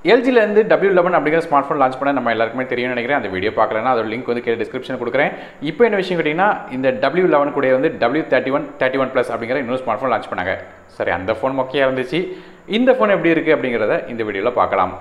எல்ஜிலேருந்து W eleven அப்படிங்கிற smartphone launch பண்ண நம்ம எல்லாருக்குமே தெரியும்னு நினைக்கிறேன் அந்த வீடியோ பார்க்கலன்னா அதோட லிங்க் வந்து கீழே டிஸ்கிரிப்ஷன் கொடுக்குறேன் இப்போ என்ன விஷயம் கேட்டிங்கன்னா இந்த டபிள்யூ லெவன் கூட வந்து W thirty one thirty one plus அப்படிங்கிற இன்னொரு ஸ்மார்ட் ஃபோன் லான்ச் பண்ணாங்க சரி அந்த ஃபோன் மொக்கையாக இருந்துச்சு இந்த ஃபோன் எப்படி இருக்குது அப்படிங்கிறத இந்த வீடியோவில் பார்க்கலாம்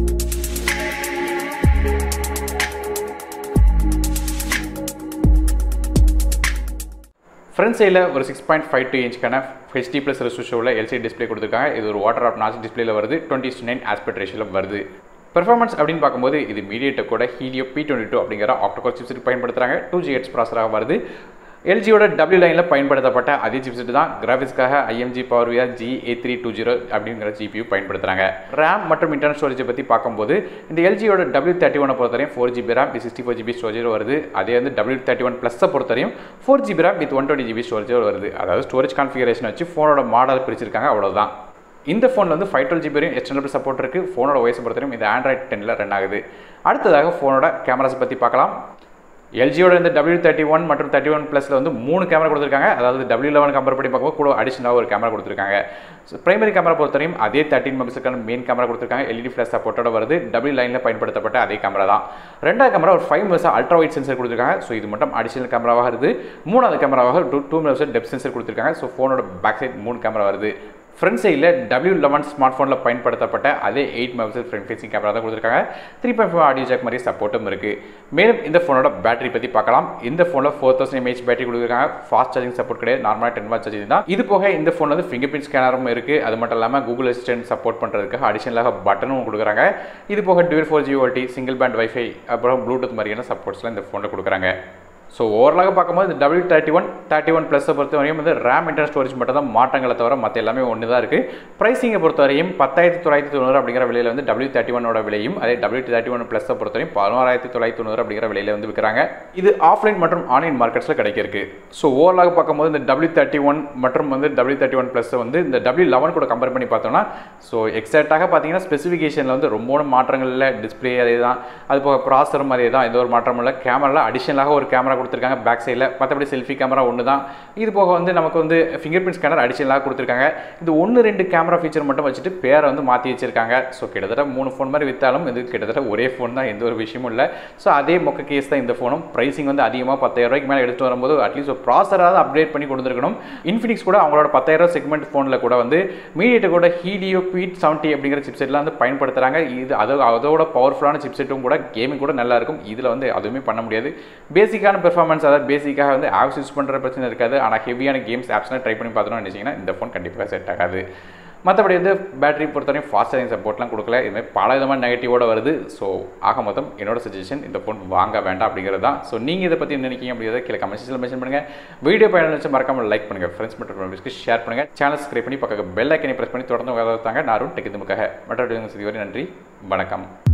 ஃப்ரண்ட் சைடில் ஒரு சிக்ஸ் பாயிண்ட் ஃபைவ் டூ இன்ச்க்கான ஹெச்டி ப்ளஸ் ரெசூஷோவில் எல்சிடி டிஸ்பிளே கொடுத்துருக்காங்க இது ஒரு வாட்டர் ஆப் நாச் டிஸ்பிளேல வருது டுவெண்ட்டி நைன் ஆஸ்பெக்ட் ரேஷியோவில் வருது பெர்ஃபார்மன்ஸ் அப்படின்னு பார்க்கும்போது இது மீடியேட்டக்கோட ஹீலியோ பி டுவெண்ட்டி டூ அப்படிங்கிற ஆக்டோகோர் சிப்ஸெட் பயன்படுத்துகிறாங்க டூ ஜி ஹெட்ஸ் ப்ராசராக வருது எல்ஜியோட டபிள்யூ லைனில் பயன்படுத்தப்பட்ட அதே சிப்செட் தான் கிராஃபிக்ஸ்க்காக IMG PowerVR G A three two zero அப்படிங்கிற ஜிபியூ பயன்படுத்துகிறாங்க ரேம் மற்றும் இன்டர்னல் ஸ்டோரேஜை பற்றி பார்க்கும்போது இந்த எல்ஜியோட டபிள்யூ தேர்ட்டி ஒனை பொறுத்தவரையும் four GB RAM with sixty four GB storage வருது அதே வந்து டபிள்யூ தேர்ட்டி ஒன் ப்ளஸை பொறுத்தவரையும் four GB RAM with one twenty GB storage வருது அதாவது ஸ்டோரேஜ் கான்ஃபிகரேஷன் வச்சு ஃபோனோட மாடல் பிரிச்சிருக்காங்க அவ்வளோதான் இந்த ஃபோனில் வந்து ஃபைவ் டுவெல் ஜிபி வரையும் எக்ஸ்டர்னல் சப்போர்ட் இருக்குது ஃபோனோட வயசு பொறுத்தவரையும் இது ஆண்ட்ராய்ட் டென்னில் ரன் ஆகுது அடுத்ததாக ஃபோனோட கேமராஸ் பற்றி பார்க்கலாம் எல்ஜியோட இந்த டபிள்யூ தேர்ட்டி ஒன் மற்றும் தேர்ட்டி ஒன் ப்ளஸில் வந்து மூணு கேமரா கொடுத்துருக்காங்க அதாவது டபிள்யூ லெவன் கம்பேர் பண்ணி பார்க்கும்போது கூட அடிஷனலாக ஒரு கேமரா கொடுத்துருக்காங்க ஸோ பிரைமரி கேமரா பொறுத்தவரையும் அதே தேர்ட்டின் மெகபிக்சலுக்கான மெயின் கேமரா கொடுத்துருக்காங்க எல்இடி ஃப்ளாஷ் சப்போர்ட்டோட வருது டபிள்யூ லைனில் பயன்படுத்தப்பட்ட அதே கேமரா தான் ரெண்டாவது கேமரா ஒரு five mega ultra wide sensor கொடுத்துருக்காங்க ஸோ இது மட்டும் அடிஷனல் கேமராவாக வருது மூணாவது கேமராவாக two two mega depth sensor கொடுத்துருக்காங்க ஸோ ஃபோனோட பேக் சைட் மூணு கேமரா வருது ஃப்ரண்ட் சைடில் டபிள்யூ லெவன் ஸ்மார்ட் ஃபோனில் பயன்படுத்தப்பட்ட அதே eight megapixel front facing camera தான் கொடுத்துருக்காங்க three point five audio jack மாதிரி சப்போர்ட்டும் இருக்குது மேலும் இந்த ஃபோனோட பேட்டரி பற்றி பார்க்கலாம் இந்த ஃபோனில் ஃபோர் தௌசண்ட் எம்ஏஹெச் பேட்டரி கொடுத்துருக்காங்க ஃபாஸ்ட் சார்ஜிங் சப்போர்ட் கிடையாது நார்மலாக டென் வாட் சார்ஜிங் தான் இது போக இந்த ஃபோன் வந்து ஃபிங்கர் பிரிண்ட் ஸ்கேனரும் இருக்குது அது மட்டும் இல்லாமல் கூகுள் அசிஸ்டன்ட் சப்போர்ட் பண்ணுறதுக்கு அடிஷனலாக பட்டனும் கொடுக்குறாங்க இது போக dual four G VoLTE single band WiFi அப்புறம் ப்ளூடூத் மாதிரியான சப்போர்ட்ஸ்லாம் இந்த ஃபோனில் கொடுக்குறாங்க ஸோ ஓவரலாக பார்க்கும்போது இந்த W thirty one thirty one ப்ளஸை பொறுத்த வரையும் வந்து ரேம் இன்டர்னல் ஸ்டோரேஜ் மட்டும் தான் மாற்றங்களை தவிர மற்ற எல்லாமே ஒன்று தான் இருக்குது ப்ரைஸிங்கை பொறுத்த வரையும் பத்தாயிரத்தி தொள்ளாயிரத்தி தொண்ணூறு அப்படிங்கிற விலையில் வந்து டபிள்யூ தேர்ட்டி ஒனோட விலையும் அதே டபிள்யூ தேர்ட்டி ஒன் ப்ளஸை பொறுத்த வரையும் பதினோராயிரத்தி தொள்ளாயிரத்தி தொண்ணூறு அப்படிங்கிற விலையில் வந்து விற்கிறாங்க இது ஆஃப்லைன் மற்றும் ஆன்லைன் மார்க்கெட்ஸில் கிடைக்கிருக்கு ஸோ ஓவரலாக பார்க்கும்போது இந்த டபிள்யூ தேர்ட்டி ஒன் மற்றும் வந்து டபிள்யூ தேர்ட்டி ஒன் ப்ளஸ் வந்து இந்த டபிள்யூ லெவன் கூட கம்பேர் பண்ணி பார்த்தோம்னா ஸோ எக்ஸாக்டாக பார்த்தீங்கன்னா ஸ்பெசிஃபிகேஷனில் வந்து ரொம்ப மாற்றங்கள் இல்லை டிஸ்பிளே அதே தான் அது போக ப்ராசரும் அதே தான் எந்த ஒரு மாற்றமும் இல்லை கேமராவில் அடிஷனலாக ஒரு கேமரா கொடுத்துருக்காங்க பேக் சைடில் மற்றபடி செல்ஃபி கேமரா ஒன்று தான் இது போக வந்து நமக்கு வந்து ஃபிங்கர் பிரிண்ட் ஸ்கேனர் அடிஷனலாக கொடுத்துருக்காங்க இது ஒன்று ரெண்டு கேமரா ஃபீச்சர் மட்டும் வச்சுட்டு பேரை வந்து மாற்றி வச்சிருக்காங்க ஸோ கிட்டத்தட்ட மூணு ஃபோன் மாதிரி விற்றாலும் இது கிட்டத்தட்ட ஒரே ஃபோன் தான் எந்த ஒரு விஷயமும் இல்லை ஸோ அதே மொக்க கேஸ் தான் இந்த ஃபோனும் ப்ரைஸிங் வந்து அதிகமாக பத்தாயிரம் ரூபாய்க்கு மேலே எடுத்துகிட்டு வரும்போது அட்லீஸ்ட் ஒரு ப்ராசராவது அப்டேட் பண்ணி கொடுத்துருக்கணும் இன்ஃபினிக்ஸ் கூட அவங்களோட பத்தாயிரம் செக்மெண்ட் ஃபோனில் கூட வந்து மீடியேட்டர் கூட ஹீலியோ பீட் செவன்ட்டி அப்படிங்கிற சிப்செட்லாம் வந்து பயன்படுத்துகிறாங்க இது அது அதோட பவர்ஃபுல்லான சிப்செட்டும் கூட கேமிங் கூட நல்லா இருக்கும் இதில் வந்து அதுவுமே பண்ண முடியாது பேசிக்கான பெர்ஃபார்மன்ஸ் அதாவது பேசிக்காக வந்து ஆப்ஸ் யூஸ் பண்ணுற பிரச்சனை இருக்காது ஆனால் ஹெவியான கேம்ஸ் ஆப்ஸ்லாம் ட்ரை பண்ணி பார்த்தோம்னு நினச்சிங்கன்னா இந்த ஃபோன் கண்டிப்பாக செட் ஆகாது மற்றபடி வந்து பேட்டரி பொறுத்தவரையும் ஃபாஸ்ட் சார்ஜிங் சப்போர்ட்லாம் கொடுக்கல இதுமாதிரி பல விதமான நெகட்டிவோட வருது ஸோ ஆக மொத்தம் என்னோட சஜஷன் இந்த ஃபோன் வாங்க வேண்டாம் அப்படிங்கிறது தான் ஸோ நீங்கள் இதை பற்றி நினைக்கிங்க அப்படிங்கிறத கீழே கமெண்ட்ஸில் மென்ஷன் பண்ணுங்கள் வீடியோ பயணம் வச்சு மறக்காமல் லைக் பண்ணுங்கள் ஃப்ரெண்ட்ஸ் மற்றும் ஃபேமிலிஸ்க்கு ஷேர் பண்ணுங்கள் சேனல் சப்ஸ்கிரைப் பண்ணி பக்கத்தில் பெல் ஐக்கனை ப்ரெஸ் பண்ணி தொடர்ந்து உட்காந்துருத்தாங்க நாரும் டெக்கு முக்காக மற்ற செய்தி வரை நன்றி வணக்கம்